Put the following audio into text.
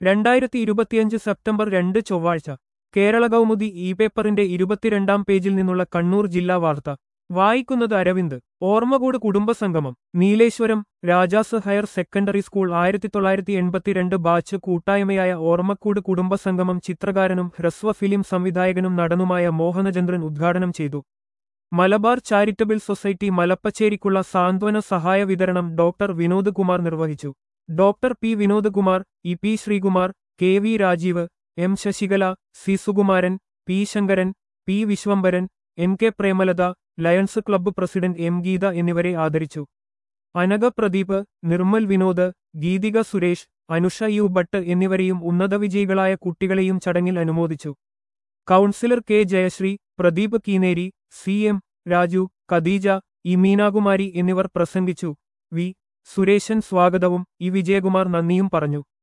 രണ്ടായിരത്തി ഇരുപത്തിയഞ്ച് സെപ്റ്റംബർ രണ്ട് ചൊവ്വാഴ്ച കേരള കൗമുദി ഇ പേപ്പറിന്റെ ഇരുപത്തിരണ്ടാം പേജിൽ നിന്നുള്ള കണ്ണൂർ ജില്ലാ വാർത്ത വായിക്കുന്നത് അരവിന്ദ് ഓർമ്മകൂട് കുടുംബസംഗമം Nileshwaram Rajas higher secondary school ആയിരത്തി തൊള്ളായിരത്തി എൺപത്തിരണ്ട് ബാച്ച് കൂട്ടായ്മയായ ഓർമ്മക്കൂട് കുടുംബസംഗമം ചിത്രകാരനും ഹ്രസ്വ ഫിലിം സംവിധായകനും നടനുമായ മോഹനചന്ദ്രൻ ഉദ്ഘാടനം ചെയ്തു മലബാർ ചാരിറ്റബിൾ സൊസൈറ്റി മലപ്പച്ചേരിക്കുള്ള സാന്ത്വന സഹായ വിതരണം ഡോക്ടർ വിനോദ് കുമാർ നിർവഹിച്ചു doctor P Vinod Kumar E P Sreekumar K V Rajeev M Sasikala C Sukumaran P Sankaran P Viswambharan N K Premalatha lions club president M Geetha എന്നിവരെ ആദരിച്ചു അനഘ പ്രദീപ് നിർമ്മൽ വിനോദ് ഗീതിക സുരേഷ് അനുഷ യു ഭട്ട് എന്നിവരെയും ഉന്നത വിജയികളായ കുട്ടികളെയും ചടങ്ങിൽ അനുമോദിച്ചു councillor K Jayasree Pradeep Keeneri C M Raju Khadeeja E Meenakumari എന്നിവർ പ്രസംഗിച്ചു വി സുരേശൻ സ്വാഗതവും ഇ വിജയകുമാർ നന്ദിയും പറഞ്ഞു